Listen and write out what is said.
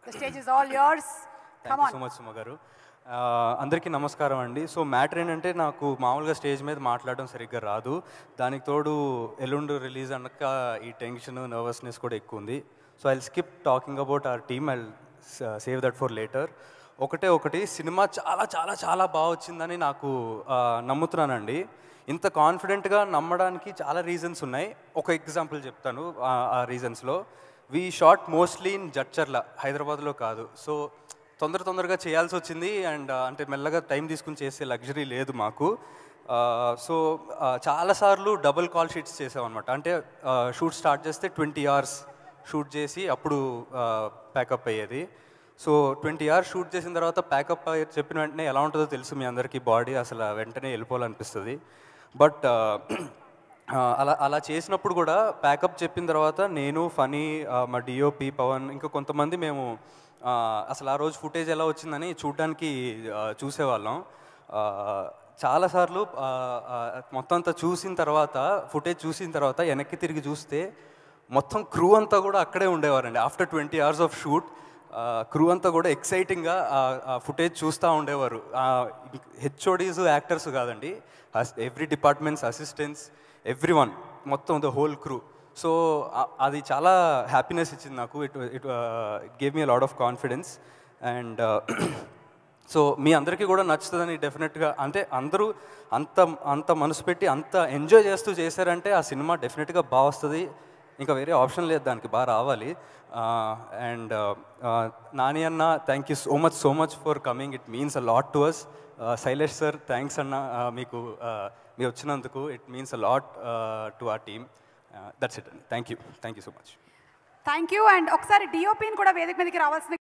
the stage is all yours thank come you on so much Suma గారు ఆ, అందరికీ నమస్కారం అండి సో మ్యాటర్ ఏంటంటే నాకు మామూలుగా స్టేజ్ మీద మాట్లాడడం సరిగ్గా రాదు దానికి తోడు ఎల్లుండి రిలీజ్ అన్నాక ఈ టెన్షన్ నర్వస్నెస్ కూడా ఎక్కువ ఉంది so I skip talking about our team I save that for later ఒకటే ఒకటి సినిమా చాలా చాలా చాలా బాగా వచ్చిందని నాకు ఆ, నమ్ముతున్నానండి ఇంత కాన్ఫిడెంట్గా నమ్మడానికి చాలా రీజన్స్ ఉన్నాయి ఒక ఎగ్జాంపుల్ చెప్తాను ఆ- ఆ రీజన్స్లో we shot mostly in Jadcherla హైదరాబాద్లో కాదు సో తొందర తొందరగా చేయాల్సి వచ్చింది అండ్ అంటే మెల్లగా టైం తీసుకుని చేసే లగ్జరీ లేదు మాకు సో చాలాసార్లు డబుల్ కాల్ షీట్స్ చేసామన్నమాట అంటే షూట్ స్టార్ట్ చేస్తే ట్వంటీ అవర్స్ షూట్ చేసి అప్పుడు ప్యాకప్ అయ్యేది సో ట్వంటీ అవర్స్ షూట్ చేసిన తర్వాత ప్యాకప్ చెప్పిన వెంటనే ఎలా ఉంటుందో తెలుసు మీ అందరికీ బాడీ అసలు వెంటనే వెళ్ళిపోవాలనిపిస్తుంది బట్ అలా అలా చేసినప్పుడు కూడా ప్యాకప్ చెప్పిన తర్వాత నేను ఫనీ మా డిఓపి పవన్ ఇంకా కొంతమంది మేము ఆ, అసలు ఆ రోజు ఫుటేజ్ ఎలా వచ్చిందని చూడడానికి ఆ, చూసేవాళ్ళం ఆ, చాలాసార్లు ఆ, ఆ, మొత్తం అంతా చూసిన తర్వాత ఫుటేజ్ చూసిన తర్వాత వెనక్కి తిరిగి చూస్తే మొత్తం క్రూ అంతా కూడా అక్కడే ఉండేవారండి after twenty hours of shoot crew అంతా కూడా ఎక్సైటింగ్గా ఆ ఫుటేజ్ చూస్తూ ఉండేవారు హెచ్ఓడీస్ యాక్టర్స్ కాదండి every departments assistants everyone మొత్తం ద హోల్ క్రూ సో అది చాలా హ్యాపీనెస్ ఇచ్చింది నాకు it it gave me lot of confidence and so మీ అందరికీ కూడా నచ్చుతుందని డెఫినెట్గా అంటే అందరూ అంత అంత మనసు పెట్టి అంత ఎంజాయ్ చేస్తూ చేశారంటే ఆ సినిమా డెఫినెట్గా బాగా వస్తుంది ఇంకా వేరే ఆప్షన్ లేదు దానికి బాగా రావాలి అండ్ నాని అన్న thank you so much so much for coming it means a lot to us Shailesh sir thanks అన్న uh, మీకు uh, మీరు వచ్చినందుకు it means a lot to our team that's it thank you thank you so much thank you and ఒకసారి డిఓపిని కూడా వేదిక మీదకి రావాల్సింది